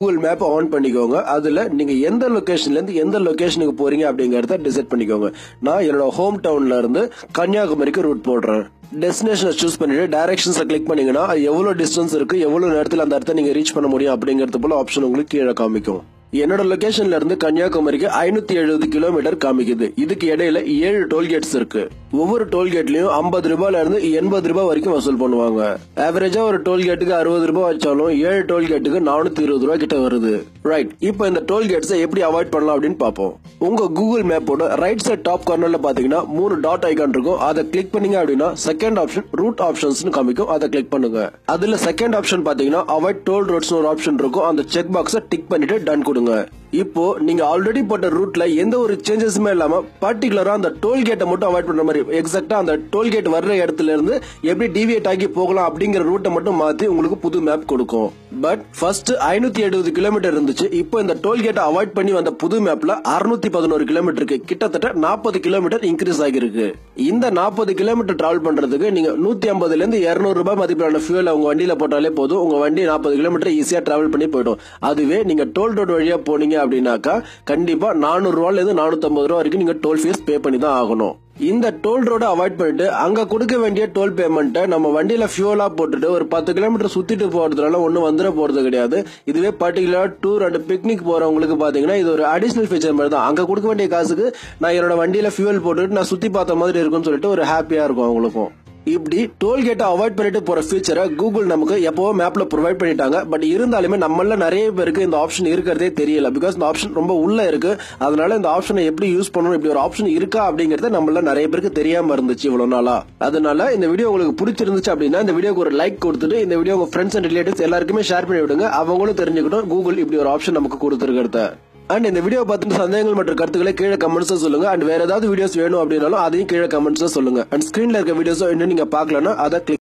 Google map on பண்ணிக்கோங்க அதுல நீங்க எந்த லொகேஷன்ல இருந்து எந்த லொகேஷனுக்கு போறீங்க அப்படிங்கறத டிசைட் பண்ணிக்கோங்க நான் என்னோட ஹோம் டவுன்ல இருந்து கன்னியாகுமரிக்கு ரூட் போடுறேன் டெஸ்டினேஷனை சூஸ் பண்ணிட்டு டைரக்ஷன்ஸை கிளிக் பண்ணீங்கன்னா அது எவ்வளவு டிஸ்டன்ஸ் இருக்கு எவ்வளவு நேரத்தில் அந்த இடத்த நீங்க ரீச் பண்ண முடியும் அப்படிங்கிறது போல ஆப்ஷன் உங்களுக்கு கீழே காமிக்கும் என்னோட லொகேஷன்ல இருந்து கன்னியாகுமரிக்கு ஐநூத்தி எழுபது கிலோமீட்டர் காமிக்குது இதுக்கு இடையில ஏழு டோல்கேட்ஸ் இருக்கு ஒவ்வொரு டோல்கேட்லயும் ஐம்பது ரூபாயில இருந்து எண்பது ரூபாய் வரைக்கும் வசூல் பண்ணுவாங்க ஆவரேஜா ஒரு டோல்கேட்டுக்கு அறுபது ரூபாய் வச்சாலும் ஏழு டோல்கேட்டுக்கு நானூத்தி இருபது ரூபாய் கிட்ட வருது ரைட் இப்போ இந்த டோல்கேட்ஸை எப்படி அவாய்ட் பண்ணலாம் அப்படின்னு பார்ப்போம் உங்க கூகுள் மேப்போட ரைட் சைட் டாப் கார்னர்ல பாத்தீங்கன்னா மூணு டாட் ஐகான் இருக்கும் அதை கிளிக் பண்ணீங்க அப்படின்னா செகண்ட் ஆப்ஷன் ரூட் ஆப்ஷன்ஸ் காமிக்கும் அதை கிளிக் பண்ணுங்க அதுல செகண்ட் ஆப்ஷன் பாத்தீங்கன்னா அவாய்ட் டோல் ரோட்ஸ் ஒரு ஆப்ஷன் இருக்கும் அந்த செக் பாக்ஸை டிக் பண்ணிட்டு டன் கொடுங்க இப்போ நீங்க ஆல்ரெடி போட்ட ரூட்ல எந்த ஒரு சேஞ்சஸுமே இல்லாம பர்டிகுலரா அந்த டோல்கேட்டை மட்டும் அவாய்ட் பண்ற மாதிரி எக்ஸாக்டா அந்த டோல்கேட் வர்ற இடத்துல இருந்து எப்படி டிவியேட் ஆகி போகலாம் அப்படிங்கிற ரூட்டை மட்டும் மாத்தி உங்களுக்கு புது மேப் கொடுக்கும் பட் ஃபர்ஸ்ட் ஐநூத்தி எழுபது கிலோமீட்டர் இருந்துச்சு இப்போ இந்த டோல்கேட்டை அவாய்ட் பண்ணி வந்த புது மேப்ல அறுநூத்தி பதினோரு கிலோமீட்டருக்கு கிட்டத்தட்ட நாற்பது கிலோமீட்டர் இன்க்ரீஸ் ஆகிருக்கு இந்த நாற்பது கிலோமீட்டர் டிராவல் பண்றதுக்கு நீங்க நூத்தி ஐம்பதுல இருந்து இருநூறு ரூபாய் மதிப்பிலான ஃபியூல் உங்க வண்டியில போட்டாலே போதும் உங்க வண்டி நாற்பது கிலோமீட்டர் ஈஸியா டிராவல் பண்ணி போயிடும் அதுவே நீங்க டோல் ரோடு வழியா போனீங்க அப்படின்னாக்கா கண்டிப்பா நானூறு ரூபாயில இருந்து நானூத்தி ஐம்பது ரூபா வரைக்கும் நீங்க டோல் ஃபீஸ் பே பண்ணி தான் ஆகணும் இந்த டோல் ரோட அவாய்ட் பண்ணிட்டு அங்க கொடுக்க வேண்டிய டோல் பேமெண்ட்டை நம்ம வண்டியில ஃபியூலா போட்டுட்டு ஒரு பத்து கிலோமீட்டர் சுத்திட்டு போறதுனால ஒன்னும் வந்துட போறது கிடையாது இதுவே பர்டிகுலர் டூர் அண்ட் பிக்னிக் போறவங்களுக்கு பாத்தீங்கன்னா இது ஒரு அடிஷனல் ஃபீச்சர் மாதிரி தான் அங்க கொடுக்க வேண்டிய காசுக்கு நான் என்னோட வண்டியில ஃபியூல் போட்டுட்டு நான் சுத்தி பார்த்த மாதிரி இருக்கும்னு சொல்லிட்டு ஒரு ஹாப்பியா இருக்கும் அவங்களுக்கும் இப்படி டோல்கேட்டை அவாய்ட் பண்ணிட்டு போற ஃபீச்சரை கூகுள் நமக்கு எப்பவோ மேப்ல ப்ரொவைட் பண்ணிட்டாங்க பட் இருந்தாலுமே நம்மள நிறைய பேருக்கு இந்த ஆப்ஷன் இருக்கிறதே தெரியல பிகாஸ் இந்த ஆப்ஷன் ரொம்ப உள்ள இருக்கு அதனால இந்த ஆப்ஷனை எப்படி யூஸ் பண்ணணும் இப்படி ஒரு ஆப்ஷன் இருக்கா அப்படிங்கறது நம்மள நிறைய பேருக்கு தெரியாம இருந்துச்சு இவ்வளவு நாளா அதனால இந்த வீடியோ உங்களுக்கு பிடிச்சிருந்துச்சு அப்படின்னா இந்த வீடியோக்கு ஒரு லைக் கொடுத்துட்டு இந்த வீடியோ உங்க ஃப்ரெண்ட்ஸ் அண்ட் ரிலேட்டிவ்ஸ் எல்லாருக்குமே ஷேர் பண்ணி விடுங்க அவங்களும் தெரிஞ்சுக்கிட்டும் கூகுள் இப்படி ஒரு ஆப்ஷன் நமக்கு கொடுத்துருக்கிறத அண்ட் இந்த வீடியோ பார்த்துட்டு சந்தேகங்கள் மற்றும் கருத்துக்களை கீழே கமெண்ட்ஸ் சொல்லுங்க அண்ட் வேற ஏதாவது வீடியோஸ் வேணும் அப்படின்னாலும் அதையும் கீழே கமெண்ட்ஸ் சொல்லுங்க அண்ட் ஸ்கிரீன்ல இருக்க வீடியோஸ் இன்னும் நீங்க பார்க்கலன்னா அதை click